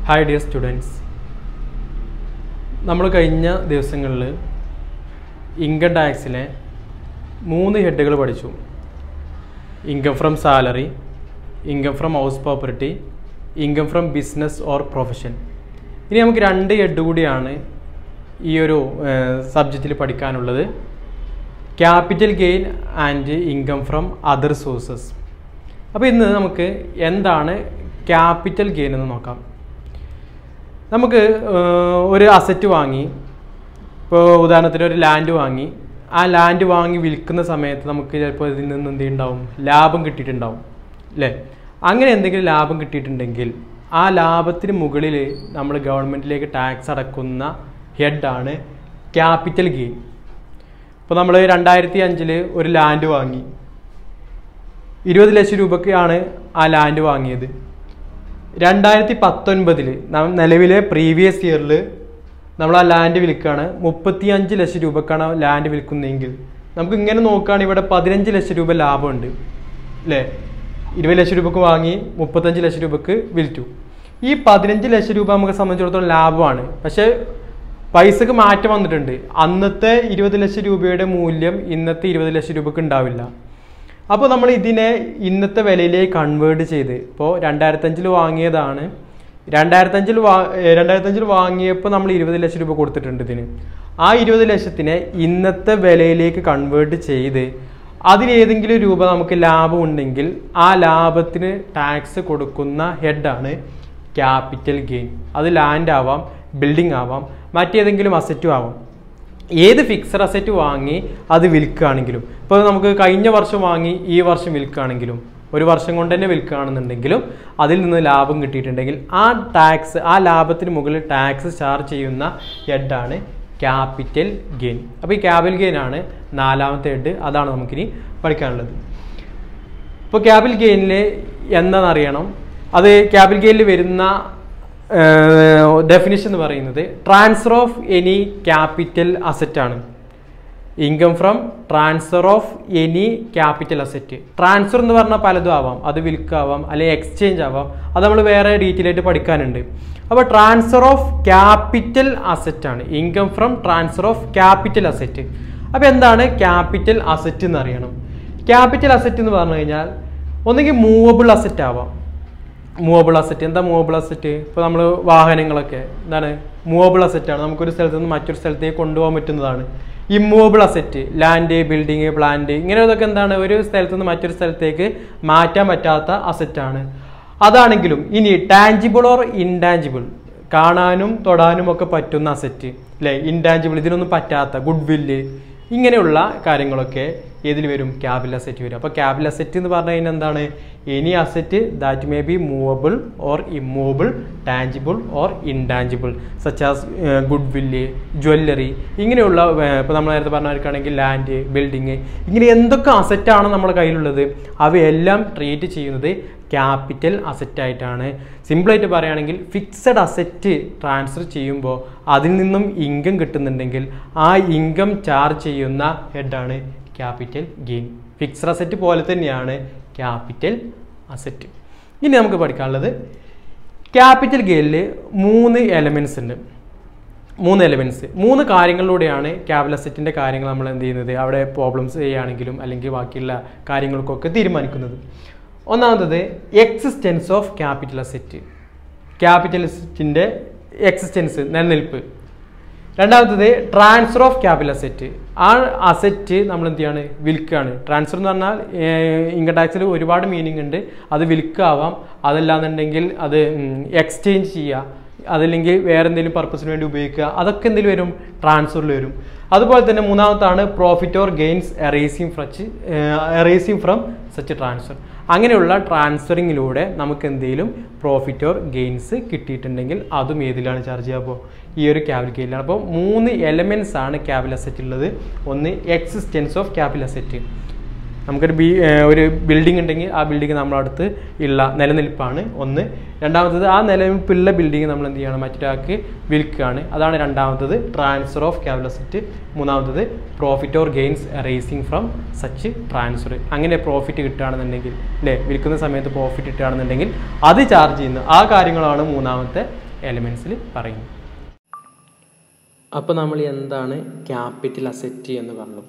hi dear students നമ്മൾ കഴിഞ്ഞ ദിവസങ്ങളിൽ ഇൻകം ടാക്സിലെ മൂന്ന് ഹെഡുകൾ പഠിച്ചു income from salary income from house property income from business or profession ഇനി നമുക്ക് രണ്ട് ഹെഡ് കൂടിയാണ് ഈ ഒരു സബ്ജക്റ്റിൽ പഠിക്കാനുള്ളത് capital gain and income from other sources അപ്പോൾ ഇന്ന് നമുക്ക് എന്താണ് ക്യാപിറ്റൽ ഗെയിൻ എന്ന് നോക്കാം നമുക്ക് ഏഹ്, ഒരു അസറ്റ് വാങ്ങി ഇപ്പോൾ ഉദാഹരണത്തിന് ഒരു ലാൻഡ് വാങ്ങി ആ ലാൻഡ് വാങ്ങി വിൽക്കുന്ന സമയത്ത് നമുക്ക് ചിലപ്പോൾ ഇതിൽ നിന്ന് എന്ത് ഉണ്ടാവും ലാഭം കിട്ടിയിട്ടുണ്ടാവും അല്ലേ അങ്ങനെ എന്തെങ്കിലും ലാഭം കിട്ടിയിട്ടുണ്ടെങ്കിൽ ആ ലാഭത്തിന് മുകളിൽ നമ്മൾ ഗവൺമെൻറ്റിലേക്ക് ടാക്സ് അടക്കുന്ന ഹെഡാണ് ക്യാപിറ്റൽ ഗെയിൻ ഇപ്പോൾ നമ്മൾ രണ്ടായിരത്തി അഞ്ചിൽ ഒരു ലാൻഡ് വാങ്ങി ഇരുപത് ലക്ഷം രൂപയ്ക്കാണ് ആ ലാൻഡ് വാങ്ങിയത് രണ്ടായിരത്തി പത്തൊൻപതിൽ നിലവിലെ പ്രീവിയസ് ഇയറിൽ നമ്മൾ ആ ലാൻഡ് വിൽക്കുകയാണ് മുപ്പത്തിയഞ്ച് ലക്ഷം രൂപക്കാണ് ആ ലാൻഡ് വിൽക്കുന്നതെങ്കിൽ നമുക്ക് ഇങ്ങനെ നോക്കുകയാണെങ്കിൽ ഇവിടെ പതിനഞ്ച് ലക്ഷം രൂപ ലാഭമുണ്ട് അല്ലേ ഇരുപത് ലക്ഷം രൂപക്ക് വാങ്ങി മുപ്പത്തഞ്ച് ലക്ഷം രൂപക്ക് വിൽറ്റു ഈ പതിനഞ്ച് ലക്ഷം രൂപ നമുക്ക് സംബന്ധിച്ചിടത്തോളം ലാഭമാണ് പക്ഷേ പൈസക്ക് മാറ്റം വന്നിട്ടുണ്ട് അന്നത്തെ ഇരുപത് ലക്ഷം രൂപയുടെ മൂല്യം ഇന്നത്തെ ഇരുപത് ലക്ഷം രൂപക്ക് ഉണ്ടാവില്ല അപ്പോൾ നമ്മൾ ഇതിനെ ഇന്നത്തെ വിലയിലേക്ക് കൺവേർട്ട് ചെയ്ത് ഇപ്പോൾ രണ്ടായിരത്തഞ്ചിൽ വാങ്ങിയതാണ് രണ്ടായിരത്തഞ്ചിൽ വാ ഏഹ് രണ്ടായിരത്തഞ്ചിൽ വാങ്ങിയപ്പോൾ നമ്മൾ ഇരുപത് ലക്ഷം രൂപ കൊടുത്തിട്ടുണ്ട് ഇതിന് ആ ഇരുപത് ലക്ഷത്തിനെ ഇന്നത്തെ വിലയിലേക്ക് കൺവേർട്ട് ചെയ്ത് അതിലേതെങ്കിലും രൂപ നമുക്ക് ലാഭം ഉണ്ടെങ്കിൽ ആ ലാഭത്തിന് ടാക്സ് കൊടുക്കുന്ന ഹെഡാണ് ക്യാപിറ്റൽ ഗെയിൻ അത് ലാൻഡ് ആവാം ബിൽഡിംഗ് ആവാം മറ്റേതെങ്കിലും അസറ്റും ആവാം ഏത് ഫിക്സഡ് അസറ്റ് വാങ്ങി അത് വിൽക്കുകയാണെങ്കിലും ഇപ്പോൾ നമുക്ക് കഴിഞ്ഞ വർഷം വാങ്ങി ഈ വർഷം വിൽക്കുകയാണെങ്കിലും ഒരു വർഷം കൊണ്ട് തന്നെ വിൽക്കുകയാണെന്നുണ്ടെങ്കിലും അതിൽ നിന്ന് ലാഭം കിട്ടിയിട്ടുണ്ടെങ്കിൽ ആ ടാക്സ് ആ ലാഭത്തിന് മുകളിൽ ടാക്സ് ചാർജ് ചെയ്യുന്ന ഹെഡാണ് ക്യാപിറ്റൽ ഗെയിൻ അപ്പോൾ ഈ ക്യാപിറ്റൽ ഗെയിൻ ആണ് നാലാമത്തെ ഹെഡ് അതാണ് നമുക്കിനി പഠിക്കാനുള്ളത് ഇപ്പോൾ ക്യാപിറ്റൽ ഗെയിനിൽ എന്താണെന്ന് അറിയണം അത് ക്യാപിറ്റൽ ഗെയിനിൽ വരുന്ന ഡെഫിനിഷൻ എന്ന് പറയുന്നത് transfer of any capital asset ആണ് income from transfer of any capital asset transfer എന്ന് പറഞ്ഞാൽ പലതും ആവാം അത് വിൽക്കാവാം അല്ലെങ്കിൽ എക്സ്ചേഞ്ച് ആവാം അത് നമ്മൾ വേറെ ഡീറ്റെയിൽ ആയിട്ട് പഠിക്കാനുണ്ട് അപ്പോൾ ട്രാൻസ്ഫർ ഓഫ് ക്യാപിറ്റൽ അസറ്റ് ആണ് income from transfer of capital asset അപ്പോൾ എന്താണ് ക്യാപിറ്റൽ അസറ്റ് എന്ന് അറിയണം ക്യാപിറ്റൽ അസറ്റ് എന്ന് പറഞ്ഞു കഴിഞ്ഞാൽ ഒന്നുകിൽ മൂവബിൾ അസറ്റ് ആവാം മൂവബിൾ അസറ്റ് എന്താ മൂവബിൾ അസറ്റ് ഇപ്പോൾ നമ്മൾ വാഹനങ്ങളൊക്കെ എന്താണ് മൂവബിൾ അസറ്റാണ് നമുക്കൊരു സ്ഥലത്ത് നിന്ന് മറ്റൊരു സ്ഥലത്തേക്ക് കൊണ്ടുപോകാൻ പറ്റുന്നതാണ് immovable asset land building plant ഇങ്ങനെ ഇതൊക്കെ എന്താണ് ഒരു സ്ഥലത്ത് നിന്ന് മറ്റൊരു സ്ഥലത്തേക്ക് മാറ്റാൻ പറ്റാത്ത അസറ്റാണ് അതാണെങ്കിലും ഇനി ടാഞ്ചിബിൾ ഓർ ഇൻടാഞ്ചിബിൾ കാണാനും തൊടാനും ഒക്കെ പറ്റുന്ന അസറ്റ് അല്ലേ ഇൻടാഞ്ചിബിൾ ഇതിനൊന്നും പറ്റാത്ത ഗുഡ് വില്ല് ഇങ്ങനെയുള്ള കാര്യങ്ങളൊക്കെ ഏതിൽ വരും ക്യാപിറ്റൽ അസറ്റ് വരും അപ്പോൾ ക്യാപിറ്റൽ അസറ്റ് എന്ന് പറഞ്ഞു കഴിഞ്ഞാൽ എന്താണ് any asset that may be movable or immovable tangible or intangible such as goodwill jewellery ഇങ്ങനെയുള്ള ഇപ്പോൾ നമ്മൾ നേരത്തെ പറഞ്ഞവർക്കാണെങ്കിൽ ലാൻഡ് ബിൽഡിങ് ഇങ്ങനെ എന്തൊക്കെ അസറ്റാണ് നമ്മുടെ കയ്യിലുള്ളത് അവയെല്ലാം ട്രീറ്റ് ചെയ്യുന്നത് ക്യാപിറ്റൽ അസറ്റ് ആയിട്ടാണ് സിമ്പിളായിട്ട് പറയുകയാണെങ്കിൽ ഫിക്സഡ് അസറ്റ് ട്രാൻസ്ഫർ ചെയ്യുമ്പോൾ അതിൽ നിന്നും ഇൻകം കിട്ടുന്നുണ്ടെങ്കിൽ ആ ഇൻകം ചാർജ് ചെയ്യുന്ന ഹെഡാണ് ക്യാപിറ്റൽ ഗെയിൻ ഫിക്സഡ് അസറ്റ് പോലെ തന്നെയാണ് ക്യാപിറ്റൽ അസറ്റ് ഇനി നമുക്ക് പഠിക്കാനുള്ളത് ക്യാപിറ്റൽ ഗെയിനിൽ മൂന്ന് എലമെൻസ് ഉണ്ട് മൂന്ന് എലമെൻറ്റ്സ് മൂന്ന് കാര്യങ്ങളിലൂടെയാണ് ക്യാപിറ്റൽ അസറ്റിൻ്റെ കാര്യങ്ങൾ നമ്മൾ എന്ത് ചെയ്യുന്നത് അവിടെ പ്രോബ്ലംസ് ചെയ്യുകയാണെങ്കിലും അല്ലെങ്കിൽ ബാക്കിയുള്ള കാര്യങ്ങൾക്കൊക്കെ തീരുമാനിക്കുന്നത് ഒന്നാമത്തത് existence of capital asset capital അസറ്റിൻ്റെ എക്സിസ്റ്റൻസ് നിലനിൽപ്പ് രണ്ടാമത്തത് ട്രാൻസ്ഫർ ഓഫ് ക്യാപിറ്റൽ അസറ്റ് ആ അസറ്റ് നമ്മൾ എന്ത് ചെയ്യാണ് വിൽക്കുകയാണ് ട്രാൻസ്ഫർ എന്ന് പറഞ്ഞാൽ ഇൻകം ടാക്സിൽ ഒരുപാട് മീനിങ് ഉണ്ട് അത് വിൽക്കാവാം അതല്ലാന്നുണ്ടെങ്കിൽ അത് എക്സ്ചേഞ്ച് ചെയ്യുക അതല്ലെങ്കിൽ വേറെ എന്തെങ്കിലും പർപ്പസിന് വേണ്ടി ഉപയോഗിക്കുക അതൊക്കെ എന്തെങ്കിലും വരും ട്രാൻസ്ഫറിൽ വരും അതുപോലെ തന്നെ മൂന്നാമത്താണ് profit or gains arising from arising from such transfer അങ്ങനെയുള്ള ട്രാൻസ്ഫറിങ്ങിലൂടെ നമുക്ക് എന്തെങ്കിലും പ്രോഫിറ്റ് ഓർ ഗെയിൻസ് കിട്ടിയിട്ടുണ്ടെങ്കിൽ അതും ഏതിലാണ് ചാർജ് ചെയ്യുക അപ്പോൾ ഈ ഒരു ക്യാപിറ്റൽ ഗെയിനിലാണ് അപ്പോൾ മൂന്ന് എലമെൻറ്റ്സ് ആണ് ക്യാപിറ്റൽ അസറ്റ് ഉള്ളത് ഒന്ന് എക്സിസ്റ്റൻസ് ഓഫ് ക്യാപിറ്റൽ അസറ്റ് നമുക്കൊരു ബി ഏഹ് ഒരു ബിൽഡിംഗ് ഉണ്ടെങ്കിൽ ആ ബിൽഡിംഗ് നമ്മുടെ അടുത്ത് ഉള്ള നിലനിൽപ്പാണ് ഒന്ന് രണ്ടാമത്തത് ആ നിലനിൽപ്പുള്ള ബിൽഡിംഗ് നമ്മൾ എന്ത് ചെയ്യണം മറ്റൊരാൾക്ക് വിൽക്കുകയാണ് അതാണ് രണ്ടാമത്തത് ട്രാൻസ്ഫർ ഓഫ് ക്യാപിറ്റൽ അസറ്റ് മൂന്നാമത്തത് profit or gains arising from such transfer അങ്ങനെ പ്രോഫിറ്റ് കിട്ടുകയാണെന്നുണ്ടെങ്കിൽ അല്ലേ വിൽക്കുന്ന സമയത്ത് പ്രോഫിറ്റ് കിട്ടുകയാണെന്നുണ്ടെങ്കിൽ അത് ചാർജ് ചെയ്യുന്ന ആ കാര്യങ്ങളാണ് മൂന്നാമത്തെ എലമെൻസിൽ പറയുന്നു അപ്പോൾ നമ്മൾ എന്താണ് ക്യാപിറ്റൽ അസറ്റ് എന്ന് പറഞ്ഞു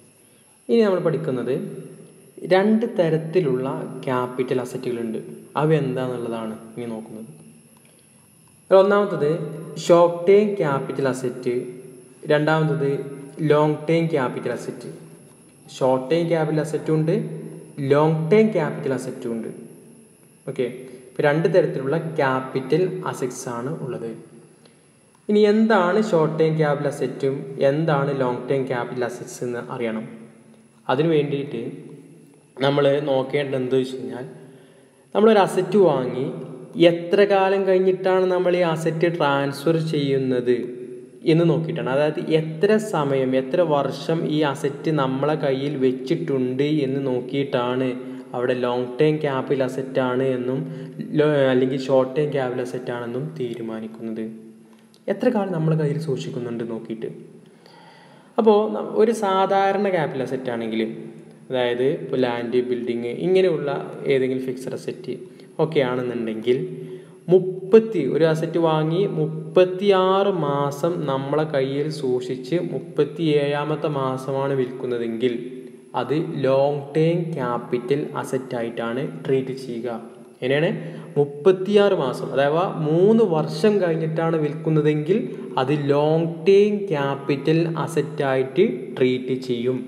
ഇനി നമ്മൾ പഠിക്കുന്നത് രണ്ട് തരത്തിലുള്ള ക്യാപിറ്റൽ അസറ്റുകളുണ്ട് അവ എന്താണെന്നുള്ളതാണ് ഇനി നോക്കുന്നത് ഒന്നാമത്തത് ഷോർട്ട് ടേം ക്യാപിറ്റൽ അസറ്റ് രണ്ടാമത്തത് long term capital asset short term capital അസറ്റും ഉണ്ട് ലോങ് ടേം ക്യാപിറ്റൽ അസറ്റും ഉണ്ട് ഓക്കെ ഇപ്പോൾ രണ്ട് തരത്തിലുള്ള ക്യാപിറ്റൽ അസറ്റ്സ് ആണ് ഉള്ളത് ഇനി എന്താണ് ഷോർട്ട് ടേം ക്യാപിറ്റൽ അസറ്റും എന്താണ് ലോങ് ടേം ക്യാപിറ്റൽ അസറ്റ്സ് എന്ന് അറിയണം അതിന് വേണ്ടിയിട്ട് നമ്മൾ നോക്കേണ്ടത് എന്ത് വെച്ച് കഴിഞ്ഞാൽ നമ്മളൊരു അസറ്റ് വാങ്ങി എത്ര കാലം കഴിഞ്ഞിട്ടാണ് നമ്മൾ ഈ അസറ്റ് ട്രാൻസ്ഫർ ചെയ്യുന്നത് എന്ന് നോക്കിയിട്ടാണ് അതായത് എത്ര സമയം എത്ര വർഷം ഈ അസറ്റ് നമ്മളെ കയ്യിൽ വെച്ചിട്ടുണ്ട് എന്ന് നോക്കിയിട്ടാണ് അവിടെ ലോങ് ടേം ക്യാപിറ്റൽ അസറ്റ് ആണ് എന്നും അല്ലെങ്കിൽ ഷോർട്ട് ടേം ക്യാപിറ്റൽ അസറ്റ് ആണെന്നും തീരുമാനിക്കുന്നത് എത്ര കാലം നമ്മളെ കയ്യിൽ സൂക്ഷിക്കുന്നുണ്ട് നോക്കിയിട്ട് അപ്പോൾ ഒരു സാധാരണ ക്യാപിറ്റൽ അസറ്റ് ആണെങ്കിൽ അതായത് ഇപ്പോൾ ലാൻഡ് ബിൽഡിങ് ഇങ്ങനെയുള്ള ഏതെങ്കിലും ഫിക്സഡ് അസറ്റ് ഒക്കെ ആണെന്നുണ്ടെങ്കിൽ മുപ്പത്തി ഒരു അസറ്റ് വാങ്ങി മുപ്പത്തിയാറ് മാസം നമ്മളെ കയ്യിൽ സൂക്ഷിച്ച് മുപ്പത്തി ഏഴാമത്തെ മാസമാണ് വിൽക്കുന്നതെങ്കിൽ അത് ലോങ് ടേം ക്യാപിറ്റൽ അസറ്റ് ആയിട്ടാണ് ട്രീറ്റ് ചെയ്യുക എങ്ങനെയാണ് മുപ്പത്തിയാറ് മാസം അഥവാ മൂന്ന് വർഷം കഴിഞ്ഞിട്ടാണ് വിൽക്കുന്നതെങ്കിൽ അത് ലോങ് ടേം ക്യാപിറ്റൽ അസറ്റായിട്ട് ട്രീറ്റ് ചെയ്യും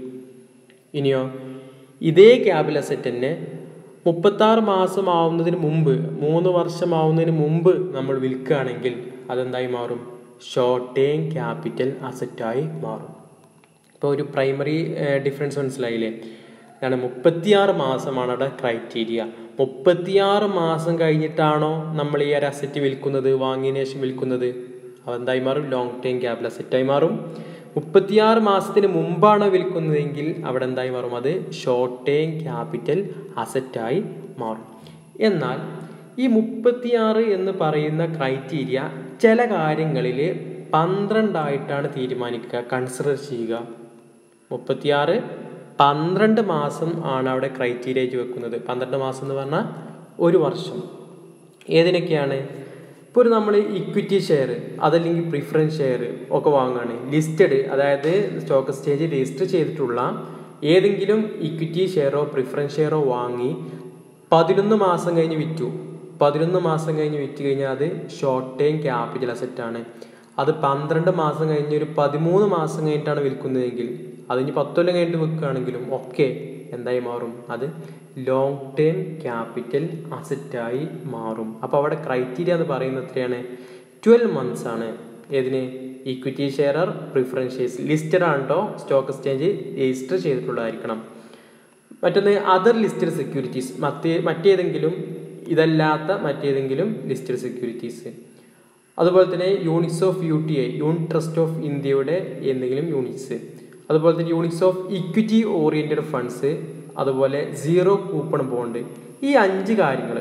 ഇനിയോ ഇതേ ക്യാപിറ്റൽ അസറ്റ് തന്നെ മുപ്പത്താറ് മാസം ആവുന്നതിന് മുമ്പ് മൂന്ന് വർഷം ആവുന്നതിന് മുമ്പ് നമ്മൾ വിൽക്കുകയാണെങ്കിൽ അതെന്തായി മാറും ഷോർട്ട് ടേം ക്യാപിറ്റൽ അസറ്റായി മാറും ഇപ്പോൾ ഒരു പ്രൈമറി ഡിഫറൻസ് മനസ്സിലായില്ലേ എന്താണ് മുപ്പത്തിയാറ് മാസമാണ് അവിടെ ക്രൈറ്റീരിയ മുപ്പത്തിയാറ് മാസം കഴിഞ്ഞിട്ടാണോ നമ്മൾ ഈ ഒരു അസറ്റ് വിൽക്കുന്നത് വാങ്ങിയതിനു ശേഷം വിൽക്കുന്നത് അതെന്തായി മാറും ലോങ് ടൈം ക്യാപിറ്റൽ അസറ്റായി മാറും മുപ്പത്തിയാറ് മാസത്തിന് മുമ്പാണ് വിൽക്കുന്നതെങ്കിൽ അവിടെ എന്തായി മാറും അത് ഷോർട്ട് ടൈം ക്യാപിറ്റൽ അസറ്റായി മാറും എന്നാൽ ഈ മുപ്പത്തിയാറ് എന്ന് പറയുന്ന ക്രൈറ്റീരിയ ചില കാര്യങ്ങളിൽ പന്ത്രണ്ടായിട്ടാണ് തീരുമാനിക്കുക കൺസിഡർ ചെയ്യുക മുപ്പത്തിയാറ് പന്ത്രണ്ട് മാസം ആണ് അവിടെ ക്രൈറ്റീരിയ വെക്കുന്നത് പന്ത്രണ്ട് മാസം എന്ന് പറഞ്ഞാൽ ഒരു വർഷം ഏതിനൊക്കെയാണ് ഇപ്പോൾ ഒരു നമ്മൾ ഇക്വിറ്റി ഷെയർ അതല്ലെങ്കിൽ പ്രിഫറൻസ് ഷെയർ ഒക്കെ വാങ്ങുകയാണ് ലിസ്റ്റഡ് അതായത് സ്റ്റോക്ക് എക്സ്ചേഞ്ച് രജിസ്റ്റർ ചെയ്തിട്ടുള്ള ഏതെങ്കിലും ഇക്വിറ്റി ഷെയറോ പ്രിഫറൻസ് ഷെയറോ വാങ്ങി പതിനൊന്ന് മാസം കഴിഞ്ഞ് വിറ്റു പതിനൊന്ന് മാസം കഴിഞ്ഞ് വിറ്റ് കഴിഞ്ഞാൽ അത് ഷോർട്ട് ടൈം ക്യാപിറ്റൽ അസറ്റ് ആണ് അത് പന്ത്രണ്ട് മാസം കഴിഞ്ഞ് ഒരു പതിമൂന്ന് മാസം കഴിഞ്ഞിട്ടാണ് വിൽക്കുന്നതെങ്കിൽ അതിന് പത്തൊല്ലം കഴിഞ്ഞിട്ട് വിൽക്കുകയാണെങ്കിലും ഒക്കെ എന്തായി മാറും അത് ലോങ് ടേം ക്യാപിറ്റൽ അസറ്റായി മാറും അപ്പോൾ അവിടെ ക്രൈറ്റീരിയ എന്ന് പറയുന്നത് എത്രയാണ് ട്വൽവ് മന്ത്സ് ആണ് ഏതിന് equity share or preference shares listed ആണോ സ്റ്റോക്ക് എക്സ്ചേഞ്ച് രജിസ്റ്റർ ചെയ്തിട്ടുള്ളതായിരിക്കണം മറ്റൊന്ന് അതർ ലിസ്റ്റഡ് സെക്യൂരിറ്റീസ് മറ്റേ മറ്റേതെങ്കിലും ഇതല്ലാത്ത മറ്റേതെങ്കിലും ലിസ്റ്റഡ് സെക്യൂരിറ്റീസ് അതുപോലെ തന്നെ units of U T I unit trust of ഇന്ത്യയുടെ എന്തെങ്കിലും യൂണിറ്റ്സ് അതുപോലെ തന്നെ units of equity oriented funds അതുപോലെ സീറോ കൂപ്പൺ ബോണ്ട് ഈ അഞ്ച് കാര്യങ്ങൾ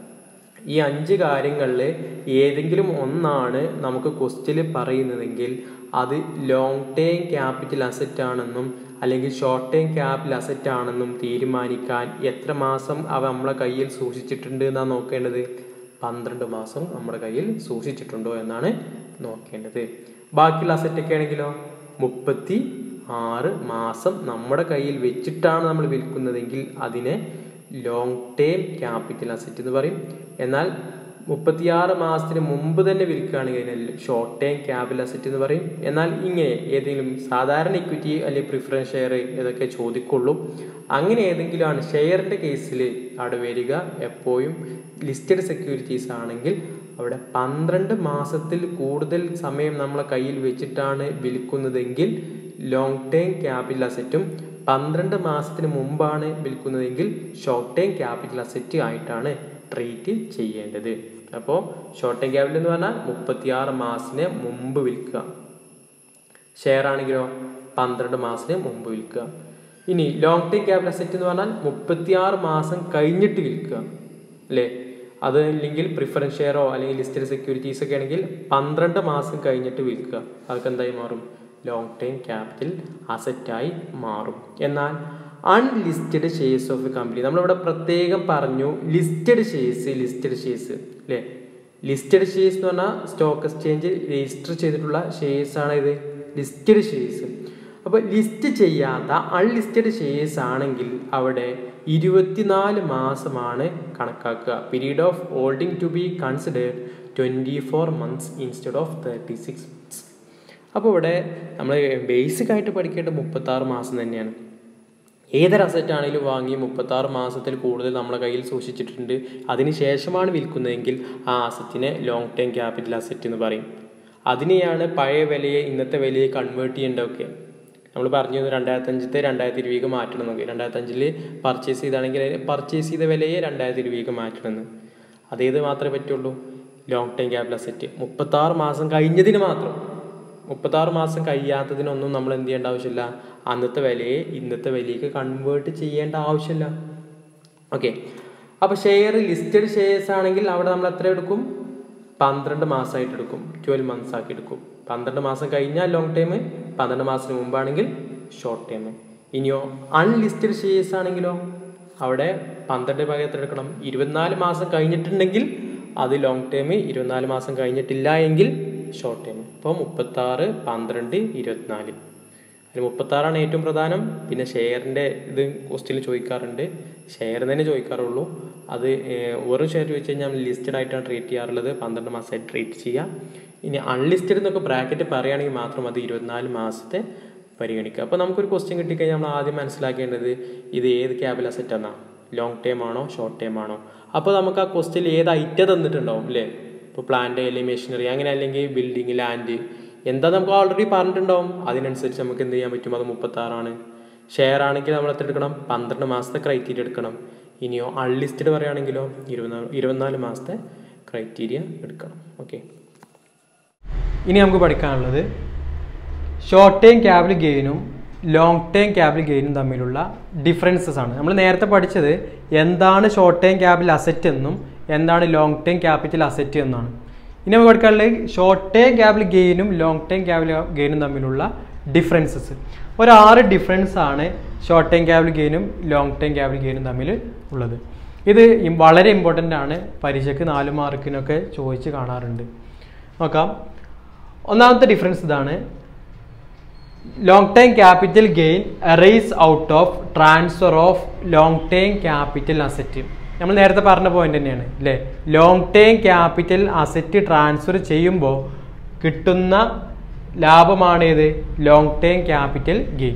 ഈ അഞ്ച് കാര്യങ്ങളിൽ ഏതെങ്കിലും ഒന്നാണ് നമുക്ക് ക്വസ്റ്റ്യനിൽ പറയുന്നതെങ്കിൽ അത് ലോങ് ടേം ക്യാപിറ്റൽ അസറ്റ് ആണെന്നും അല്ലെങ്കിൽ ഷോർട്ട് ടേം ക്യാപിറ്റൽ അസറ്റ് ആണെന്നും തീരുമാനിക്കാൻ എത്ര മാസം അവ നമ്മളെ കയ്യിൽ സൂക്ഷിച്ചിട്ടുണ്ട് എന്നാണ് നോക്കേണ്ടത് പന്ത്രണ്ട് മാസം നമ്മുടെ കയ്യിൽ സൂക്ഷിച്ചിട്ടുണ്ടോ എന്നാണ് നോക്കേണ്ടത് ബാക്കിയുള്ള അസറ്റൊക്കെ ആണെങ്കിലോ മുപ്പത്തി ആറ് മാസം നമ്മുടെ കയ്യിൽ വെച്ചിട്ടാണ് നമ്മൾ വിൽക്കുന്നതെങ്കിൽ അതിനെ ലോങ് ടേം ക്യാപിറ്റൽ അസറ്റ് എന്ന് പറയും എന്നാൽ മുപ്പത്തിയാറ് മാസത്തിന് മുമ്പ് തന്നെ വിൽക്കുകയാണെങ്കിൽ അതിനെ ഷോർട്ട് ടേം ക്യാപിറ്റൽ അസറ്റ് എന്ന് പറയും എന്നാൽ ഇങ്ങനെ ഏതെങ്കിലും സാധാരണ ഇക്വിറ്റി അല്ലെങ്കിൽ പ്രിഫറൻസ് ഷെയർ ഇതൊക്കെ ചോദിക്കുള്ളൂ അങ്ങനെ ഏതെങ്കിലും ആണ് ഷെയറിൻ്റെ കേസിൽ അവിടെ വരിക എപ്പോഴും ലിസ്റ്റഡ് സെക്യൂരിറ്റീസ് ആണെങ്കിൽ അവിടെ പന്ത്രണ്ട് മാസത്തിൽ കൂടുതൽ സമയം നമ്മളെ കയ്യിൽ വെച്ചിട്ടാണ് വിൽക്കുന്നതെങ്കിൽ ലോങ് ടേം ക്യാപിറ്റൽ അസറ്റും പന്ത്രണ്ട് മാസത്തിന് മുമ്പാണ് വിൽക്കുന്നതെങ്കിൽ ഷോർട്ട് ടേം ക്യാപിറ്റൽ അസറ്റ് ആയിട്ടാണ് ട്രീറ്റ് ചെയ്യേണ്ടത് അപ്പോൾ ഷോർട്ട് ടേം ക്യാപിറ്റൽ എന്ന് പറഞ്ഞാൽ മുപ്പത്തിയാറ് മാസത്തിന് മുമ്പ് വിൽക്കുക ഷെയർ ആണെങ്കിലോ പന്ത്രണ്ട് മാസത്തിന് മുമ്പ് വിൽക്കുക ഇനി ലോങ് ടേം ക്യാപിറ്റൽ അസറ്റ് എന്ന് പറഞ്ഞാൽ മുപ്പത്തിയാറ് മാസം കഴിഞ്ഞിട്ട് വിൽക്കുക അല്ലേ അത് അല്ലെങ്കിൽ പ്രിഫറൻസ് ഷെയറോ അല്ലെങ്കിൽ ലിസ്റ്റഡ് സെക്യൂരിറ്റീസ് ഒക്കെ ആണെങ്കിൽ പന്ത്രണ്ട് മാസം കഴിഞ്ഞിട്ട് വിൽക്കുക അതൊക്കെ എന്തായി മാറും ലോങ് ടൈം ക്യാപിറ്റൽ അസറ്റായി മാറും എന്നാൽ unlisted shares of a company നമ്മളിവിടെ പ്രത്യേകം പറഞ്ഞു ലിസ്റ്റഡ് ഷെയർസ് ലിസ്റ്റഡ് ഷെയർസ് അല്ലേ ലിസ്റ്റഡ് ഷെയർസ് എന്ന് പറഞ്ഞാൽ സ്റ്റോക്ക് എക്സ്ചേഞ്ച് രജിസ്റ്റർ ചെയ്തിട്ടുള്ള ഷെയർസ് ആണ് ഇത് ലിസ്റ്റഡ് ഷെയർസ് അപ്പോൾ ലിസ്റ്റ് ചെയ്യാത്ത അൺലിസ്റ്റഡ് ഷെയർസ് ആണെങ്കിൽ അവിടെ ഇരുപത്തിനാല് മാസമാണ് കണക്കാക്കുക period of holding to be considered twenty four months instead of thirty six months അപ്പോൾ ഇവിടെ നമ്മൾ ബേസിക് ആയിട്ട് പഠിക്കേണ്ട മുപ്പത്താറ് മാസം തന്നെയാണ് ഏതൊരു അസറ്റ് ആണെങ്കിലും വാങ്ങി മുപ്പത്താറ് മാസത്തിൽ കൂടുതൽ നമ്മളെ കയ്യിൽ സൂക്ഷിച്ചിട്ടുണ്ട് അതിന് ശേഷമാണ് വിൽക്കുന്നതെങ്കിൽ ആ അസറ്റിനെ ലോങ് ടേം ക്യാപിറ്റൽ അസറ്റ് എന്ന് പറയും അതിനെയാണ് പഴയ വിലയെ ഇന്നത്തെ വിലയെ കൺവേർട്ട് ചെയ്യേണ്ടതൊക്കെ നമ്മൾ പറഞ്ഞു രണ്ടായിരത്തി അഞ്ചത്തെ രണ്ടായിരത്തി ഇരുപതിക്ക് മാറ്റണം എന്നൊക്കെ രണ്ടായിരത്തി അഞ്ചിൽ പർച്ചേസ് ചെയ്താണെങ്കിൽ പർച്ചേസ് ചെയ്ത വിലയെ രണ്ടായിരത്തി ഇരുപതിക്ക് മാറ്റണമെന്ന് അതേത് മാത്രമേ പറ്റുള്ളൂ ലോങ് ടൈം ക്യാപിറ്റൽ അസറ്റ് മുപ്പത്താറ് മാസം കഴിഞ്ഞതിന് മാത്രം മുപ്പത്താറ് മാസം കഴിയാത്തതിനൊന്നും നമ്മൾ എന്ത് ചെയ്യേണ്ട ആവശ്യമില്ല അന്നത്തെ വിലയെ ഇന്നത്തെ വിലയ്ക്ക് കൺവേർട്ട് ചെയ്യേണ്ട ആവശ്യമില്ല ഓക്കെ അപ്പോൾ ഷെയർ ലിസ്റ്റഡ് ഷെയർസ് ആണെങ്കിൽ അവിടെ നമ്മൾ എത്ര എടുക്കും പന്ത്രണ്ട് മാസമായിട്ട് എടുക്കും ട്വൽവ് മന്ത്സ് ആക്കി എടുക്കും പന്ത്രണ്ട് മാസം കഴിഞ്ഞാൽ ലോങ് ടൈം പന്ത്രണ്ട് മാസത്തിന് മുമ്പാണെങ്കിൽ ഷോർട്ട് ടൈം ഇനിയോ അൺലിസ്റ്റഡ് ഷെയർസ് ആണെങ്കിലോ അവിടെ പന്ത്രണ്ട് ഭാഗം എത്ര എടുക്കണം ഇരുപത്തിനാല് മാസം കഴിഞ്ഞിട്ടുണ്ടെങ്കിൽ അത് ലോങ് ടൈം ഇരുപത്തിനാല് മാസം കഴിഞ്ഞിട്ടില്ല എങ്കിൽ ഷോർട്ട് ടൈം അപ്പോൾ മുപ്പത്താറ് പന്ത്രണ്ട് ഇരുപത്തിനാല് അതിൽ മുപ്പത്താറാണ് ഏറ്റവും പ്രധാനം പിന്നെ ഷെയറിൻ്റെ ഇത് ക്വസ്റ്റ്യനിൽ ചോദിക്കാറുണ്ട് ഷെയർ തന്നെ ചോദിക്കാറുള്ളൂ അത് ഏർ, വെറും ഷെയർ ചോദിച്ചു കഴിഞ്ഞാൽ ലിസ്റ്റഡ് ആയിട്ടാണ് ട്രീറ്റ് ചെയ്യാറുള്ളത് പന്ത്രണ്ട് മാസമായിട്ട് ട്രീറ്റ് ചെയ്യാം ഇനി അൺലിസ്റ്റഡ് എന്നൊക്കെ ബ്രാക്കറ്റ് പറയുകയാണെങ്കിൽ മാത്രം അത് ഇരുപത്തിനാല് മാസത്തെ പരിഗണിക്കുക അപ്പോൾ നമുക്കൊരു ക്വസ്റ്റ്യൻ കിട്ടിക്കഴിഞ്ഞാൽ നമ്മൾ ആദ്യം മനസ്സിലാക്കേണ്ടത് ഇത് ഏത് ക്യാബിൽ അസറ്റ് എന്നാ ലോങ് ടൈം ആണോ ഷോർട്ട് ടൈം ആണോ അപ്പോൾ നമുക്ക് ആ ക്വസ്റ്റ്യനിൽ ഏത് ഐറ്റം തന്നിട്ടുണ്ടാവും അല്ലേ ഇപ്പോൾ പ്ലാന്റ് അല്ലെങ്കിൽ മെഷീനറി അങ്ങനെ അല്ലെങ്കിൽ ബിൽഡിംഗ് ലാൻഡ് എന്താ നമുക്ക് ഓൾറെഡി പറഞ്ഞിട്ടുണ്ടാവും അതിനനുസരിച്ച് നമുക്ക് എന്ത് ചെയ്യാൻ പറ്റും അത് മുപ്പത്താറാണ് ഷെയർ ആണെങ്കിൽ നമ്മൾ എത്ര എടുക്കണം പന്ത്രണ്ട് മാസത്തെ ക്രൈറ്റീരിയ എടുക്കണം ഇനിയോ അൺലിസ്റ്റഡ് പറയുകയാണെങ്കിലോ ഇരുപത്തിനാല് ഇരുപത്തിനാല് മാസത്തെ ക്രൈറ്റീരിയ എടുക്കണം ഓക്കെ ഇനി നമുക്ക് പഠിക്കാനുള്ളത് ഷോർട്ട് ടൈം ക്യാപിറ്റൽ ഗെയിനും ലോങ് ടൈം ക്യാപിറ്റൽ ഗെയിനും തമ്മിലുള്ള ഡിഫറൻസസ് ആണ് നമ്മൾ നേരത്തെ പഠിച്ചത് എന്താണ് ഷോർട്ട് ടൈം ക്യാപിറ്റൽ അസറ്റ് എന്നും എന്താണ് ലോങ് ടൈം ക്യാപിറ്റൽ അസറ്റ് എന്നാണ് ഇനി നമുക്ക് പഠിക്കാനുള്ളത് ഷോർട്ട് ടൈം ക്യാപിറ്റൽ ഗെയിനും ലോങ് ടൈം ക്യാപിറ്റൽ ഗെയിനും തമ്മിലുള്ള ഡിഫറൻസസ് ഒരു ആറ് ഡിഫറൻസ് ആണ് ഷോർട്ട് ടൈം ക്യാപിറ്റൽ ഗെയിനും ലോങ് ടൈം ക്യാപിറ്റൽ ഗെയിനും തമ്മിൽ ഉള്ളത് ഇത് ഇം- വളരെ ഇമ്പോർട്ടൻ്റ് ആണ് പരീക്ഷയ്ക്ക് നാല് മാർക്കിനൊക്കെ ചോദിച്ച് കാണാറുണ്ട് നോക്കാം ഒന്നാമത്തെ ഡിഫറൻസ് ഇതാണ് long time capital gain arise out of transfer of long time capital asset നമ്മൾ നേരത്തെ പറഞ്ഞ പോയിന്റ് തന്നെയാണ് അല്ലേ long time capital asset transfer ചെയ്യുമ്പോൾ കിട്ടുന്ന ലാഭമാണ് ഏത് ലോങ് ടൈം ക്യാപിറ്റൽ ഗെയിൻ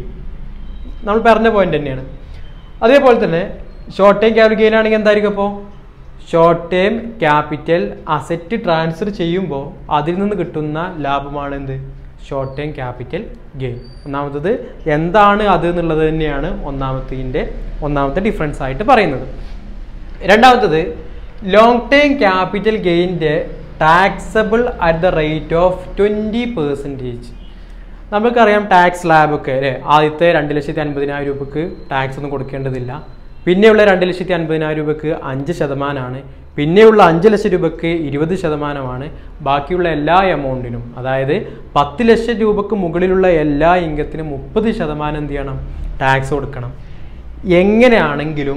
നമ്മൾ പറഞ്ഞ പോയിന്റ് തന്നെയാണ് അതേപോലെ തന്നെ ഷോർട്ട് ടൈം ക്യാപിറ്റൽ ഗെയിൻ ആണെങ്കിൽ എന്തായിരിക്കും അപ്പോൾ short time capital asset transfer ചെയ്യുമ്പോൾ അതിൽ നിന്ന് കിട്ടുന്ന ലാഭമാണ് എന്ത് ഷോർട്ട് ടൈം ക്യാപിറ്റൽ ഗെയിൻ ഒന്നാമത്തത് എന്താണ് അത് എന്നുള്ളത് തന്നെയാണ് ഒന്നാമത്തതിൻ്റെ ഒന്നാമത്തെ ഡിഫറൻസ് ആയിട്ട് പറയുന്നത് രണ്ടാമത്തത് ലോങ് ടൈം ക്യാപിറ്റൽ ഗെയിൻ്റെ taxable at the rate of twenty percentage നമുക്കറിയാം ടാക്സ് സ്ലാബൊക്കെ അല്ലേ ആദ്യത്തെ രണ്ട് ലക്ഷത്തി അൻപതിനായിരം രൂപക്ക് ടാക്സ് ഒന്നും കൊടുക്കേണ്ടതില്ല പിന്നെയുള്ള രണ്ട് ലക്ഷത്തി അൻപതിനായിരം രൂപക്ക് അഞ്ച് ശതമാനമാണ് പിന്നെയുള്ള അഞ്ച് ലക്ഷം രൂപക്ക് ഇരുപത് ശതമാനമാണ് ബാക്കിയുള്ള എല്ലാ എമൗണ്ടിനും അതായത് പത്ത് ലക്ഷം രൂപക്ക് മുകളിലുള്ള എല്ലാ ഇംഗത്തിനും മുപ്പത് ശതമാനം എന്ത് ചെയ്യണം ടാക്സ് കൊടുക്കണം എങ്ങനെയാണെങ്കിലും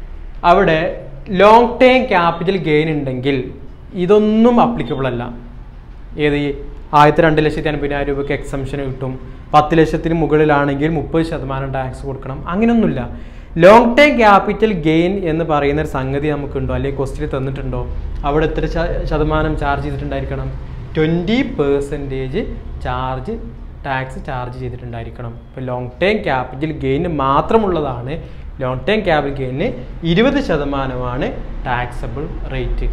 അവിടെ ലോങ് ടൈം ക്യാപിറ്റൽ ഗെയിൻ ഉണ്ടെങ്കിൽ ഇതൊന്നും അപ്ലിക്കബിൾ അല്ല ഏത് ഈ ആദ്യത്തെ രണ്ട് ലക്ഷത്തി അൻപതിനായിരം രൂപയ്ക്ക് എക്സംഷൻ കിട്ടും പത്ത് ലക്ഷത്തിന് മുകളിലാണെങ്കിൽ മുപ്പത് ശതമാനം ടാക്സ് കൊടുക്കണം അങ്ങനെയൊന്നുമില്ല ലോങ് ടൈം ക്യാപിറ്റൽ ഗെയിൻ എന്ന് പറയുന്ന ഒരു സംഗതി നമുക്കുണ്ടോ അല്ലെങ്കിൽ ക്വസ്റ്റിൽ തന്നിട്ടുണ്ടോ അവിടെ എത്ര ശ- ശതമാനം ചാർജ് ചെയ്തിട്ടുണ്ടായിരിക്കണം twenty percentage charge tax charge ചെയ്തിട്ടുണ്ടായിരിക്കണം ഇപ്പോൾ ലോങ് ടൈം ക്യാപിറ്റൽ ഗെയിന് മാത്രമുള്ളതാണ് ലോങ് ടൈം ക്യാപിറ്റൽ ഗെയിന് ഇരുപത് ശതമാനമാണ് taxable rate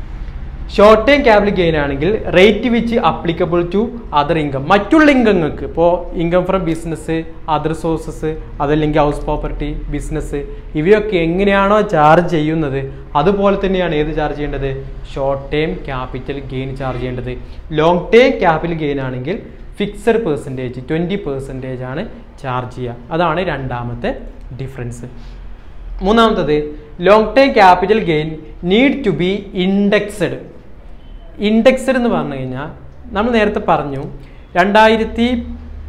short time capital gain ആണെങ്കിൽ rate which applicable to other income മറ്റുള്ള ഇൻകങ്ങൾക്ക് ഇപ്പോൾ income from business other sources അതല്ലെങ്കിൽ ഹൗസ് പ്രോപ്പർട്ടി ബിസിനസ് ഇവയൊക്കെ എങ്ങനെയാണോ ചാർജ് ചെയ്യുന്നത് അതുപോലെ തന്നെയാണ് ഏത് ചാർജ് ചെയ്യേണ്ടത് short time capital gain charge ചെയ്യേണ്ടത് ലോങ് ടൈം ക്യാപിറ്റൽ ഗെയിൻ ആണെങ്കിൽ ഫിക്സഡ് പെർസെൻറ്റേജ് ട്വൻറ്റി പെർസെൻറ്റേജ് ആണ് ചാർജ് ചെയ്യുക അതാണ് രണ്ടാമത്തെ ഡിഫറൻസ് മൂന്നാമത്തത് long time capital gain need to be indexed indexed എന്ന് പറഞ്ഞു കഴിഞ്ഞാൽ നമ്മൾ നേരത്തെ പറഞ്ഞു രണ്ടായിരത്തി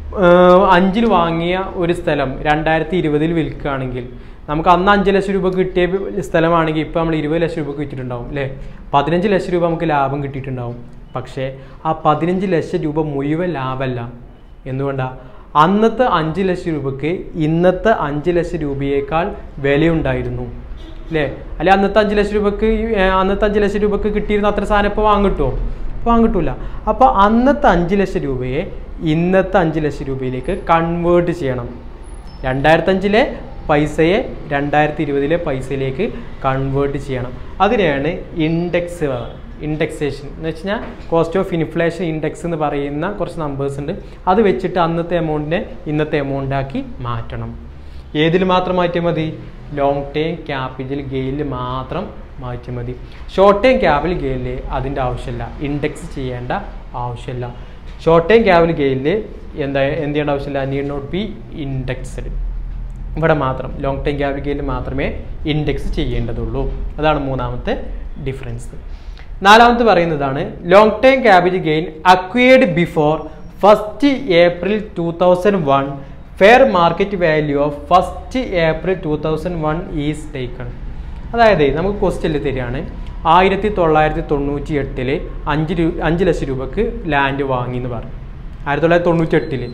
അഞ്ചിൽ വാങ്ങിയ ഒരു സ്ഥലം രണ്ടായിരത്തി ഇരുപതിൽ വിൽക്കുകയാണെങ്കിൽ നമുക്ക് അന്ന് അഞ്ച് ലക്ഷം രൂപ കിട്ടിയ സ്ഥലമാണെങ്കിൽ ഇപ്പോൾ നമ്മൾ ഇരുപത് ലക്ഷം രൂപ വിറ്റിട്ടുണ്ടാവും അല്ലേ പതിനഞ്ച് ലക്ഷം രൂപ നമുക്ക് ലാഭം കിട്ടിയിട്ടുണ്ടാവും പക്ഷേ ആ പതിനഞ്ച് ലക്ഷം രൂപ മുഴുവൻ ലാഭമല്ല എന്തുകൊണ്ടാ അന്നത്തെ അഞ്ച് ലക്ഷം രൂപയ്ക്ക് ഇന്നത്തെ അഞ്ച് ലക്ഷം രൂപയേക്കാൾ വിലയുണ്ടായിരുന്നു അല്ലേ അല്ലെ അന്നത്തെ അഞ്ച് ലക്ഷം രൂപക്ക് ഈ, ഏർ, അന്നത്തെ അഞ്ച് ലക്ഷം രൂപക്ക് കിട്ടിയിരുന്ന അത്ര സാധനം ഇപ്പോൾ വാങ്ങിട്ടുമോ ഇപ്പോൾ വാങ്ങിട്ടില്ല അപ്പോൾ അന്നത്തെ അഞ്ച് ലക്ഷം രൂപയെ ഇന്നത്തെ അഞ്ച് ലക്ഷം രൂപയിലേക്ക് കൺവേർട്ട് ചെയ്യണം രണ്ടായിരത്തഞ്ചിലെ പൈസയെ രണ്ടായിരത്തി ഇരുപതിലെ പൈസയിലേക്ക് കൺവേർട്ട് ചെയ്യണം അതിനെയാണ് ഇൻഡെക്സ് ഇൻഡെക്സേഷൻ എന്ന് വെച്ച് കഴിഞ്ഞാൽ കോസ്റ്റ് ഓഫ് ഇൻഫ്ലേഷൻ ഇൻഡെക്സ് എന്ന് പറയുന്ന കുറച്ച് നമ്പേഴ്സ് ഉണ്ട് അത് വെച്ചിട്ട് അന്നത്തെ എമൗണ്ടിനെ ഇന്നത്തെ എമൗണ്ട് ആക്കി മാറ്റണം ഏതിൽ മാത്രം മാറ്റിയാൽ മതി ലോങ് ടേം ക്യാപിറ്റൽ ഗെയിനിൽ മാത്രം മാറ്റിയാൽ മതി ഷോർട്ട് ടേം ക്യാപിറ്റൽ ഗെയിനിൽ അതിൻ്റെ ആവശ്യമില്ല ഇൻഡെക്സ് ചെയ്യേണ്ട ആവശ്യമില്ല ഷോർട്ട് ടേം ക്യാപിറ്റൽ ഗെയിനിൽ എന്താ എന്ത് ചെയ്യേണ്ട ആവശ്യമില്ല നീഡ് നോട്ട് ബി ഇൻഡെക്സ്ഡ് ഇവിടെ മാത്രം ലോങ് ടൈം ക്യാപിറ്റൽ ഗെയിനിൽ മാത്രമേ ഇൻഡെക്സ് ചെയ്യേണ്ടതുള്ളൂ അതാണ് മൂന്നാമത്തെ ഡിഫറൻസ് നാലാമത്തെ പറയുന്നതാണ് long time capital gain acquired before first April two thousand one fair market value of first April two thousand one is taken അതായത് നമുക്ക് ക്വസ്റ്റ്യനിൽ തരികയാണ് ആയിരത്തി തൊള്ളായിരത്തി തൊണ്ണൂറ്റി എട്ടില് അഞ്ച് രൂ അഞ്ച് ലക്ഷം രൂപക്ക് ലാൻഡ് വാങ്ങി എന്ന് പറഞ്ഞു ആയിരത്തി തൊള്ളായിരത്തി തൊണ്ണൂറ്റി എട്ടില്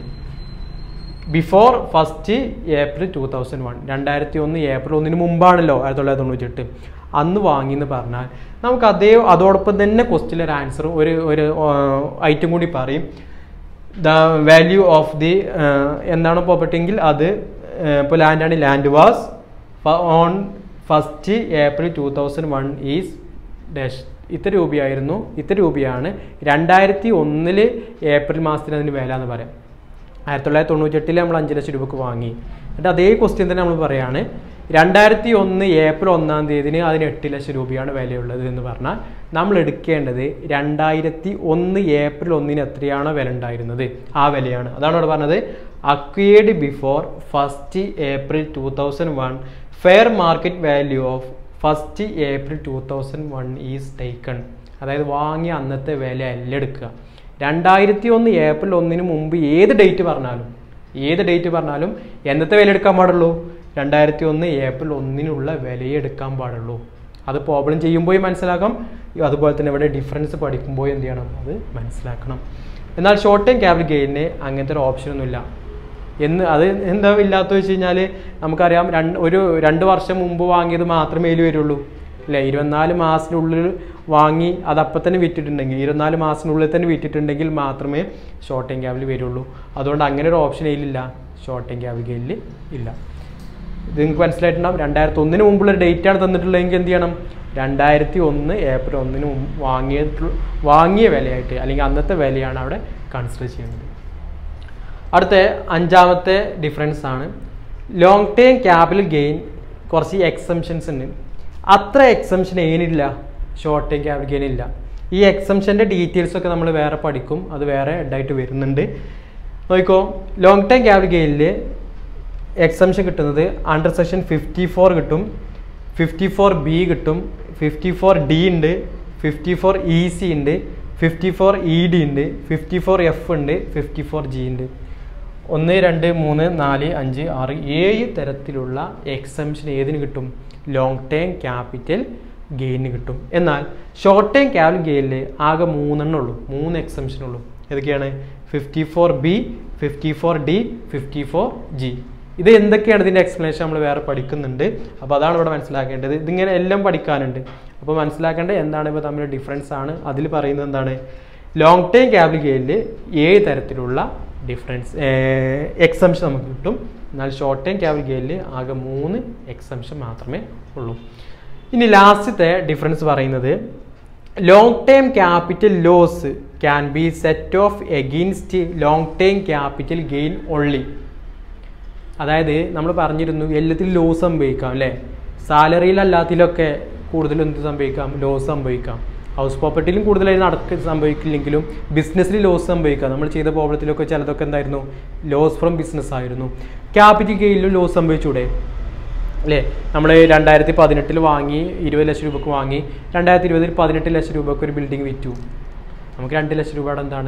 before first April two thousand one രണ്ടായിരത്തി ഒന്ന് ഏപ്രിൽ ഒന്നിന് മുമ്പാണല്ലോ ആയിരത്തി തൊള്ളായിരത്തി തൊണ്ണൂറ്റി എട്ട് അന്ന് വാങ്ങി എന്ന് പറഞ്ഞാൽ നമുക്ക് അതേ അതോടൊപ്പം തന്നെ ക്വസ്റ്റിൽ ഒരു ആൻസർ ഒരു ഒരു ഐറ്റം കൂടി പറയും ദ വാല്യൂ ഓഫ് ദി എന്താണ് പ്രോപ്പർട്ടി എങ്കിൽ അത് ഇപ്പോൾ ലാൻഡാണ് land was on first April two thousand one is dash ഇത്ര രൂപയായിരുന്നു ഇത്ര രൂപയാണ് രണ്ടായിരത്തി ഒന്നില് ഏപ്രിൽ മാസത്തിൽ അതിന് വില എന്ന് പറയാം ആയിരത്തി തൊള്ളായിരത്തി തൊണ്ണൂറ്റെട്ടിൽ നമ്മൾ അഞ്ച് ലക്ഷം രൂപക്ക് വാങ്ങി എന്നിട്ട് അതേ ക്വസ്റ്റ്യൻ തന്നെ നമ്മൾ പറയാണ് രണ്ടായിരത്തി ഒന്ന് ഏപ്രിൽ ഒന്നാം തീയതിന് അതിന് എട്ട് ലക്ഷം രൂപയാണ് വിലയുള്ളത് എന്ന് പറഞ്ഞാൽ നമ്മൾ എടുക്കേണ്ടത് രണ്ടായിരത്തി ഒന്ന് ഏപ്രിൽ ഒന്നിന് എത്രയാണോ വില ഉണ്ടായിരുന്നത് ആ വിലയാണ് അതാണ് ഇവിടെ പറഞ്ഞത് acquired before first April two thousand one fair market value of first April two thousand one is taken അതായത് വാങ്ങിയ അന്നത്തെ വില അല്ല എടുക്കുക രണ്ടായിരത്തി ഒന്ന് ഏപ്രിൽ ഒന്നിന് മുമ്പ് ഏത് ഡേറ്റ് പറഞ്ഞാലും ഏത് ഡേറ്റ് പറഞ്ഞാലും എന്നത്തെ വില എടുക്കാൻ പാടുള്ളൂ രണ്ടായിരത്തി ഒന്ന് ഏപ്രിൽ ഒന്നിനുള്ള വിലയെ എടുക്കാൻ പാടുള്ളൂ അത് പ്രോബ്ലം ചെയ്യുമ്പോഴും മനസ്സിലാക്കാം അതുപോലെ തന്നെ ഇവിടെ ഡിഫറൻസ് പഠിക്കുമ്പോഴും എന്ത് ചെയ്യണം അത് മനസ്സിലാക്കണം എന്നാൽ ഷോർട്ട് ടൈം ക്യാപിറ്റൽ ഗെയിനിന് അങ്ങനത്തെ ഒരു ഓപ്ഷനൊന്നുമില്ല എന്ന് അത് എന്താ ഇല്ലാത്ത വെച്ച് കഴിഞ്ഞാൽ നമുക്കറിയാം രണ്ട് ഒരു രണ്ട് വർഷം മുമ്പ് വാങ്ങിയത് മാത്രമേ ഇതിൽ വരുള്ളൂ അല്ലേ ഇരുപത്തിനാല് മാസത്തിനുള്ളിൽ വാങ്ങി അത് അപ്പം തന്നെ വിറ്റിട്ടുണ്ടെങ്കിൽ ഇരുപത്തിനാല് മാസത്തിനുള്ളിൽ തന്നെ വിറ്റിട്ടുണ്ടെങ്കിൽ മാത്രമേ ഷോർട്ട് ടൈം ക്യാബിൽ വരുള്ളൂ അതുകൊണ്ട് അങ്ങനെ ഒരു ഓപ്ഷൻ ഇതിലില്ല ഷോർട്ട് ടൈം ക്യാബിൽ ഗെയിലിൽ ഇല്ല ഇത് നിങ്ങൾക്ക് മനസ്സിലായിട്ടുണ്ടാവും രണ്ടായിരത്തി ഒന്നിന് മുമ്പുള്ള ഡേറ്റ് ആണ് തന്നിട്ടുള്ളതെങ്കിൽ എന്ത് ചെയ്യണം രണ്ടായിരത്തി ഒന്ന് ഏപ്രിൽ ഒന്നിന് മുമ്പ് വാങ്ങിയ വാങ്ങിയ വിലയായിട്ട് അല്ലെങ്കിൽ അന്നത്തെ വിലയാണ് അവിടെ കൺസിഡർ ചെയ്യുന്നത് അടുത്ത അഞ്ചാമത്തെ ഡിഫറൻസ് ആണ് ലോങ് ടേം ക്യാപിറ്റൽ ഗെയിൻ കുറച്ച് എക്സംഷൻസ് ഉണ്ട് അത്ര എക്സംഷൻ ഏനില്ല ഷോർട്ട് ടേം ക്യാപിറ്റൽ ഗെയിൻ ഇല്ല ഈ എക്സംഷൻ്റെ ഡീറ്റെയിൽസ് ഒക്കെ നമ്മൾ വേറെ പഠിക്കും അത് വേറെ ഹെഡായിട്ട് വരുന്നുണ്ട് നോക്കിക്കോ ലോങ് ടേം ക്യാപിറ്റൽ ഗെയിനിൽ എക്സംഷൻ കിട്ടുന്നത് അണ്ടർ സെക്ഷൻ ഫിഫ്റ്റി ഫോർ കിട്ടും ഫിഫ്റ്റി ഫോർ ബി കിട്ടും ഫിഫ്റ്റി ഫോർ ഡി ഉണ്ട് ഫിഫ്റ്റി ഫോർ ഇ സി ഉണ്ട് ഫിഫ്റ്റി ഫോർ ഇ ഡി ഉണ്ട് ഫിഫ്റ്റി ഫോർ എഫ് ഉണ്ട് ഫിഫ്റ്റി ഫോർ ജി ഉണ്ട് ഒന്ന് രണ്ട് മൂന്ന് നാല് അഞ്ച് ആറ് ഏഴ് തരത്തിലുള്ള എക്സംഷൻ ഏതിന് കിട്ടും ലോങ് ടേം ക്യാപിറ്റൽ ഗെയിന് കിട്ടും എന്നാൽ ഷോർട്ട് ടേം ക്യാപിറ്റൽ ഗെയിനിൽ ആകെ മൂന്നെണ്ണം ഉള്ളൂ മൂന്ന് എക്സംഷൻ ഉള്ളൂ ഏതൊക്കെയാണ് fifty four B fifty four D fifty four G ഇത് എന്തൊക്കെയാണ് ഇതിൻ്റെ എക്സ്പ്ലനേഷൻ നമ്മൾ വേറെ പഠിക്കുന്നുണ്ട് അപ്പോൾ അതാണ് ഇവിടെ മനസ്സിലാക്കേണ്ടത് ഇതിങ്ങനെ എല്ലാം പഠിക്കാനുണ്ട് അപ്പോൾ മനസ്സിലാക്കേണ്ടത് എന്താണ് ഇപ്പോൾ തമ്മിൽ ഡിഫറൻസ് ആണ് അതിൽ പറയുന്നത് എന്താണ് ലോങ് ടൈം ക്യാപിറ്റൽ ഗെയിനിൽ ഏഴ് തരത്തിലുള്ള ഡിഫറൻസ് എക്സംഷൻ നമുക്ക് കിട്ടും എന്നാൽ ഷോർട്ട് ടൈം ക്യാപിറ്റൽ ഗെയിനിൽ ആകെ മൂന്ന് എക്സംഷൻ മാത്രമേ ഉള്ളൂ ഇനി ലാസ്റ്റത്തെ ഡിഫറൻസ് പറയുന്നത് long time capital loss can be set off against long time capital gain only അതായത് നമ്മൾ പറഞ്ഞിരുന്നു എല്ലാത്തിലും ലോസ് സംഭവിക്കാം അല്ലേ സാലറിയിലല്ലാത്തിലൊക്കെ കൂടുതൽ എന്ത് സംഭവിക്കാം ലോസ് സംഭവിക്കാം ഹൗസ് പ്രോപ്പർട്ടിയിലും കൂടുതലായി നടക്ക സംഭവിക്കില്ലെങ്കിലും ബിസിനസ്സിൽ ലോസ് സംഭവിക്കാം നമ്മൾ ചെയ്ത പ്രോബ്ലത്തിലൊക്കെ ചിലതൊക്കെ എന്തായിരുന്നു ലോസ് ഫ്രം ബിസിനസ് ആയിരുന്നു ക്യാപിറ്റൽ ഗെയിനിലും ലോസ് സംഭവിച്ചൂടെ അല്ലേ നമ്മൾ രണ്ടായിരത്തി പതിനെട്ടിൽ വാങ്ങി ഇരുപത് ലക്ഷം രൂപക്ക് വാങ്ങി രണ്ടായിരത്തി ഇരുപതിൽ പതിനെട്ട് ലക്ഷം രൂപക്ക് ഒരു ബിൽഡിംഗ് വിറ്റു നമുക്ക് രണ്ട് ലക്ഷം രൂപയുടെ എന്താണ്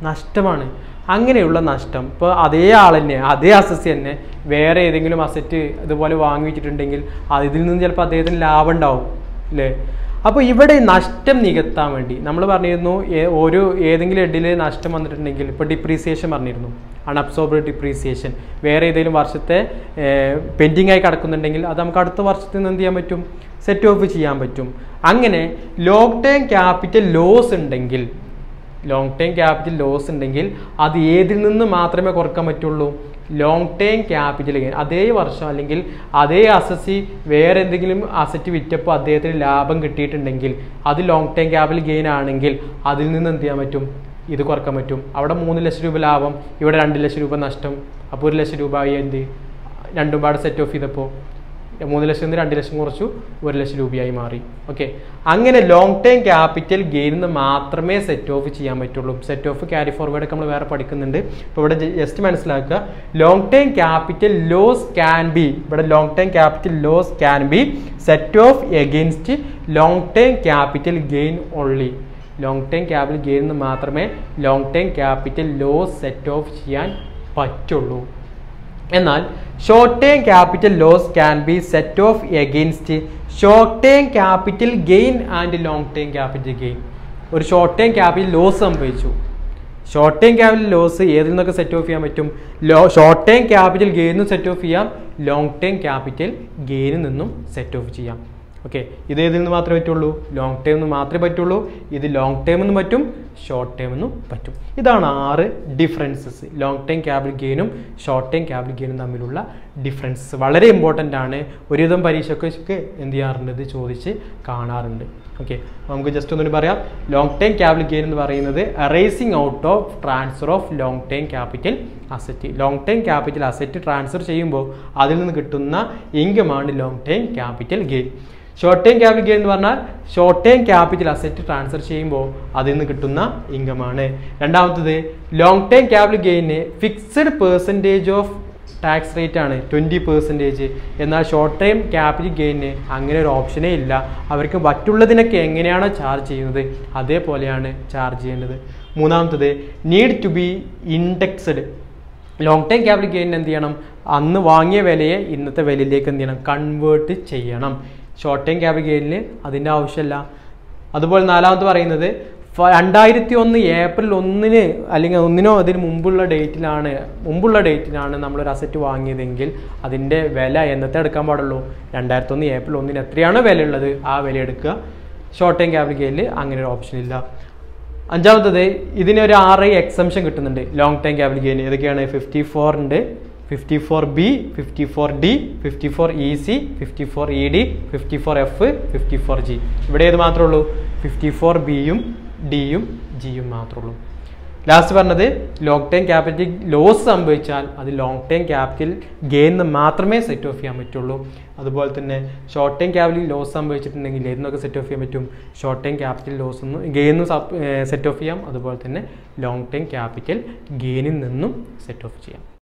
നഷ്ടമാണ് അങ്ങനെയുള്ള നഷ്ടം ഇപ്പോൾ അതേ ആൾ തന്നെ അതേ അസസ് തന്നെ വേറെ ഏതെങ്കിലും അസറ്റ് ഇതുപോലെ വാങ്ങി വെച്ചിട്ടുണ്ടെങ്കിൽ അത് ഇതിൽ നിന്ന് ചിലപ്പോൾ അദ്ദേഹത്തിന് ലാഭം ഉണ്ടാവും അല്ലേ അപ്പോൾ ഇവിടെ നഷ്ടം നികത്താൻ വേണ്ടി നമ്മൾ പറഞ്ഞിരുന്നു ഏ- ഒരു ഏതെങ്കിലും ഹെഡിൽ നഷ്ടം വന്നിട്ടുണ്ടെങ്കിൽ ഇപ്പോൾ ഡിപ്രീസിയേഷൻ പറഞ്ഞിരുന്നു അൺഅബ്സോർബ്ഡ് ഡിപ്രീസിയേഷൻ വേറെ ഏതെങ്കിലും വർഷത്തെ പെൻഡിങ് ആയി കിടക്കുന്നുണ്ടെങ്കിൽ അത് നമുക്ക് അടുത്ത വർഷത്തിൽ നിന്ന് എന്ത് ചെയ്യാൻ പറ്റും സെറ്റ് ഓഫ് ചെയ്യാൻ പറ്റും അങ്ങനെ ലോങ് ടേം ക്യാപിറ്റൽ ലോസ് ഉണ്ടെങ്കിൽ ലോങ് ടേം ക്യാപിറ്റൽ ലോസ് ഉണ്ടെങ്കിൽ അത് ഏതിൽ നിന്ന് മാത്രമേ കുറക്കാൻ പറ്റുള്ളൂ ലോങ് ടേം ക്യാപിറ്റൽ ഗെയിൻ അതേ വർഷം അല്ലെങ്കിൽ അതേ അസസി വേറെ എന്തെങ്കിലും അസറ്റ് വിറ്റപ്പോൾ അദ്ദേഹത്തിന് ലാഭം കിട്ടിയിട്ടുണ്ടെങ്കിൽ അത് ലോങ് ടേം ക്യാപിറ്റൽ ഗെയിൻ ആണെങ്കിൽ അതിൽ നിന്ന് എന്ത് ചെയ്യാൻ പറ്റും ഇത് കുറക്കാൻ പറ്റും അവിടെ മൂന്ന് ലക്ഷം രൂപ ലാഭം ഇവിടെ രണ്ട് ലക്ഷം രൂപ നഷ്ടം അപ്പോൾ ഒരു ലക്ഷം രൂപ ആയി എന്ത് രണ്ടും പാട് സെറ്റ് ഓഫ് ചെയ്തപ്പോൾ മൂന്ന് ലക്ഷം നിന്ന് രണ്ട് ലക്ഷം കുറച്ചു ഒരു ലക്ഷം രൂപയായി മാറി ഓക്കെ അങ്ങനെ ലോങ് ടേം ക്യാപിറ്റൽ ഗെയിനിന്ന് മാത്രമേ സെറ്റ് ഓഫ് ചെയ്യാൻ പറ്റുള്ളൂ സെറ്റ് ഓഫ് ക്യാരി ഫോർവേഡ് ഒക്കെ നമ്മൾ വേറെ പഠിക്കുന്നുണ്ട് ഇപ്പോൾ ഇവിടെ ജസ്റ്റ് മനസ്സിലാക്കുക long term capital loss can be ഇവിടെ long term capital loss can be set off against long term capital gain only long term capital ഗെയിനിന്ന് മാത്രമേ long term capital loss set off ചെയ്യാൻ പറ്റുള്ളൂ എന്നാൽ short term capital loss can be set off against short term capital gain and long term capital gain ഒരു short term capital loss സംഭവിച്ചു short term capital loss ഏതിൽ നിന്നൊക്കെ set off ചെയ്യാൻ പറ്റും ലോ ഷോർട്ട് ടേം ക്യാപിറ്റൽ ഗെയിനും set off ചെയ്യാം long term capital ഗെയിനിൽ നിന്നും സെറ്റ് ഓഫ് ചെയ്യാം ഓക്കെ ഇത് ഏതിൽ നിന്ന് മാത്രമേ പറ്റുള്ളൂ ലോങ് ടേം നിന്ന് മാത്രമേ പറ്റുള്ളൂ ഇത് ലോങ് ടേം എന്നും പറ്റും ഷോർട്ട് ടേം എന്നും പറ്റും ഇതാണ് ആറ് ഡിഫറൻസസ് ലോങ് ടേം ക്യാപിറ്റൽ ഗെയിനും ഷോർട്ട് ടേം ക്യാപിറ്റൽ ഗെയിനും തമ്മിലുള്ള ഡിഫറൻസ് വളരെ ഇമ്പോർട്ടൻ്റ് ആണ് ഒരുവിധം പരീക്ഷയ്ക്കൊക്കെ എന്ത് ചെയ്യാറുണ്ട് ഇത് ചോദിച്ച് കാണാറുണ്ട് ഓക്കെ നമുക്ക് ജസ്റ്റ് ഒന്നുകൂടി പറയാം ലോങ് ടേം ക്യാപിറ്റൽ ഗെയിൻ എന്ന് പറയുന്നത് arising out of transfer of long term capital asset long term capital asset transfer ചെയ്യുമ്പോൾ അതിൽ നിന്ന് കിട്ടുന്ന ഇൻകമാണ് long term capital gain short term capital gain എന്ന് പറഞ്ഞാൽ short term capital asset transfer ചെയ്യുമ്പോൾ അതിൽ നിന്ന് കിട്ടുന്ന ഇൻകമാണ് രണ്ടാമത്തത് long term capital gain fixed percentage of tax rate ആണ് ട്വൻറ്റി പെർസെൻറ്റേജ് എന്നാൽ ഷോർട്ട് ടൈം ക്യാപിറ്റൽ ഗെയിന് അങ്ങനെ ഒരു ഓപ്ഷനേ ഇല്ല അവർക്ക് മറ്റുള്ളതിനൊക്കെ എങ്ങനെയാണോ ചാർജ് ചെയ്യുന്നത് അതേപോലെയാണ് ചാർജ് ചെയ്യേണ്ടത് മൂന്നാമത്തത് need to be indexed long time capital gain എന്ത് ചെയ്യണം അന്ന് വാങ്ങിയ വിലയെ ഇന്നത്തെ വിലയിലേക്ക് എന്ത് ചെയ്യണം കൺവേർട്ട് ചെയ്യണം ഷോർട്ട് ടൈം ക്യാപിറ്റൽ ഗെയിനിൽ അതിൻ്റെ ആവശ്യമില്ല അതുപോലെ നാലാമത് പറയുന്നത് ഫ- രണ്ടായിരത്തി ഒന്ന് ഏപ്രിൽ ഒന്നിന് അല്ലെങ്കിൽ ഒന്നിനോ അതിന് മുമ്പുള്ള ഡേറ്റിലാണ് മുമ്പുള്ള ഡേറ്റിലാണ് നമ്മളൊരു അസറ്റ് വാങ്ങിയതെങ്കിൽ അതിൻ്റെ വില എന്നത്തെ എടുക്കാൻ പാടുള്ളൂ രണ്ടായിരത്തി ഒന്ന് ഏപ്രിൽ ഒന്നിന് എത്രയാണോ വില ഉള്ളത് ആ വില എടുക്കുക ഷോർട്ട് ടൈം ക്യാപിറ്റൽ ഗെയിനിൽ അങ്ങനെ ഒരു ഓപ്ഷൻ ഇല്ല അഞ്ചാമത്തത് ഇതിന് ഒരു ആറ് എക്സംഷൻ കിട്ടുന്നുണ്ട് ലോങ് ടൈം ക്യാപിറ്റൽ ഗെയിൻ ഏതൊക്കെയാണ് ഫിഫ്റ്റി ഫോർ ഉണ്ട് fifty four B fifty four D fifty four E C fifty four E D fifty four F fifty four G ഇവിടെ ഏത് മാത്രമേ ഉള്ളൂ ഫിഫ്റ്റി ഫോർ ബിയും ഡിയും ജിയും മാത്രമേ ഉള്ളൂ ലാസ്റ്റ് പറഞ്ഞത് ലോങ് ടൈം ക്യാപിറ്റൽ ലോസ് സംഭവിച്ചാൽ അത് ലോങ് ടൈം ക്യാപിറ്റൽ ഗെയിൻ മാത്രമേ സെറ്റ് ഓഫ് ചെയ്യാൻ പറ്റുള്ളൂ അതുപോലെ തന്നെ ഷോർട്ട് ടൈം ക്യാപിറ്റൽ ലോസ് സംഭവിച്ചിട്ടുണ്ടെങ്കിൽ ഏതിനൊക്കെ സെറ്റ് ഓഫ് ചെയ്യാൻ പറ്റും ഷോർട്ട് ടൈം ക്യാപിറ്റൽ ലോസ് ഒന്നും ഗെയിനും സെറ്റ് ഓഫ് ചെയ്യാം അതുപോലെ തന്നെ ലോങ് ടൈം ക്യാപിറ്റൽ ഗെയിനിൽ നിന്നും സെറ്റ് ഓഫ് ചെയ്യാം